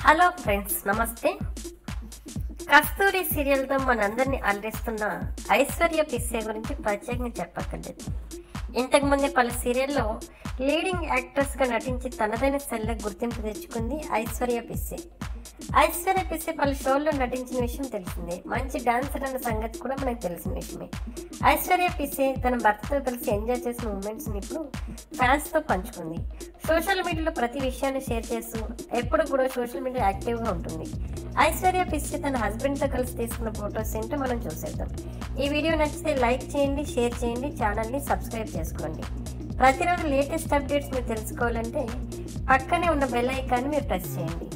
hello friends నమస్తే కస్తూరి సీరియల్తో మనందరినీ అలరిస్తున్న ఐశ్వర్య పిస్సే గురించి ప్రత్యేకంగా చెప్పక్కర్లేదు ఇంతకుముందే పలు సీరియల్లో లీడింగ్ యాక్ట్రెస్గా నటించి తనదైన శైలిలో గుర్తింపు తెచ్చుకుంది ఐశ్వర్య పిస్సే ఐశ్వర్య పిస్సే పలు షోల్లో నటించిన విషయం తెలిసిందే మంచి డాన్సర్ అన్న సంగతి కూడా మనకు తెలిసిన విషయమే ఐశ్వర్య పిస్సే తన భర్తతో కలిసి ఎంజాయ్ చేసిన మూమెంట్స్ని ఇప్పుడు ఫ్యాన్స్తో పంచుకుంది సోషల్ మీడియాలో ప్రతి విషయాన్ని షేర్ చేస్తూ ఎప్పుడు కూడా సోషల్ మీడియా యాక్టివ్గా ఉంటుంది ఐశ్వర్య పిస్సే తన హస్బెండ్తో కలిసి తీసుకున్న ఫొటోస్ ఏంటో మనం చూసేద్దాం ఈ వీడియో నచ్చితే లైక్ చేయండి షేర్ చేయండి ఛానల్ని సబ్స్క్రైబ్ చేసుకోండి ప్రతిరోజు లేటెస్ట్ అప్డేట్స్ మీరు తెలుసుకోవాలంటే పక్కనే ఉన్న బెల్ ఐకాన్ని మీరు ప్రెస్ చేయండి